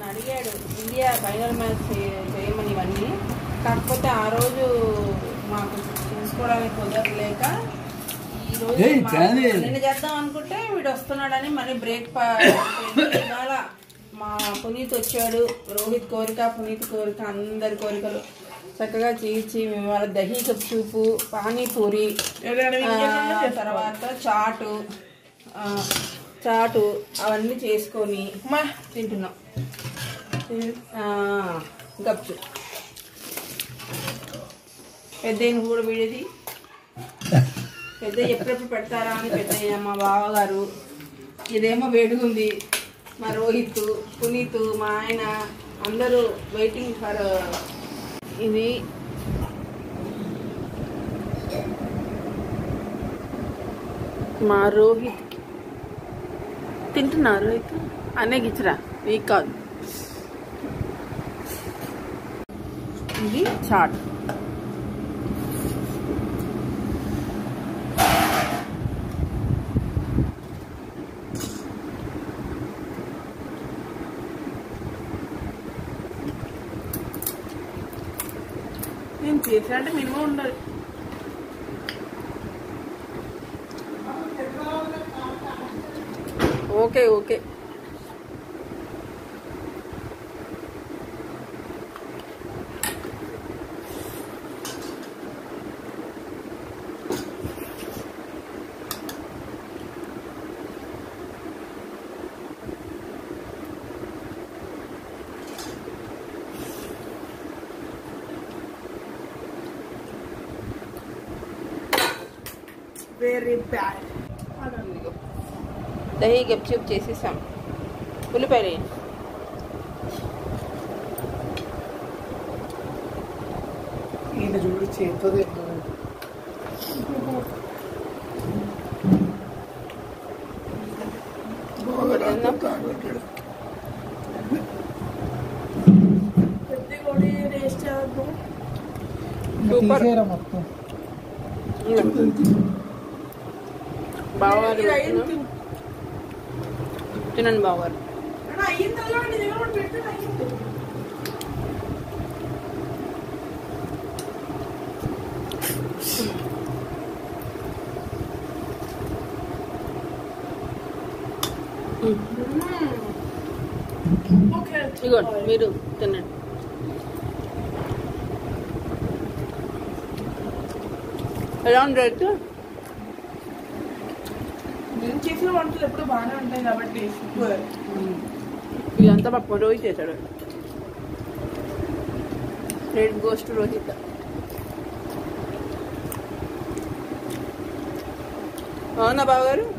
అడిగాడు India final match చే- చేయమని ఇవన్నీ కాకపోతే ఆ రోజు మాకు చూసుకోవడానికి కుదరలేక ఈ రోజు ఏయ్, మా- కానీ. నిన్న చేద్దాం అనుకుంటే వీడు వస్తున్నాడని మళ్ళీ బ్రేక్ ఇవాళ మా పునీత్ వచ్చాడు రోహిత్ కోరిక పునీత్ కోరిక అందరి కోరికలు చక్కగా తీర్చి మేము ఇవాళ దహీ చూపు పానీపూరి ఆ, తర్వాత చాటు ఆ, చాటు అవన్నీ చేసుకొని మా తింటున్నాం ఆ, గప్చు పెద్దయ్య కూడా వీడేది పెద్దయ్య ఎప్పుడెప్పుడు పెడతారా అని పెద్దయ్య మా బావగారు ఇదేమో వేడుగుంది మా రోహిత్ పునీత్ మా ఆయన అందరూ వెయిటింగ్ ఫర్ ఇది మా రోహిత్ తింటున్నా రోహిత్ అన్నకి ఇచ్చిరా వీక్ కాదు ఇది చాట్ నేను చేసినట్టే మినిమం ఉండాలి okay okay very bad dahi gupchup చేసేసాం ఉల్లిపాయలు వేయండి. ఈయన చూడు చేస్తుంది తిందాం. సూపర్ తీసేరా మొత్తం బావగారు పెడుతున్నాం. తినండి బావగారు ఇగోండి మీరు తినండి ఎలా ఉంది రైతు నేను చేసిన వంటలు ఎప్పుడు బాగానే ఉంటాయి కాబట్టి సూపర్ ఇదంతా మా రోహిత్ చేశాడు రెడ్ గోస్ట్ రోహిత్ అవునా బావగారు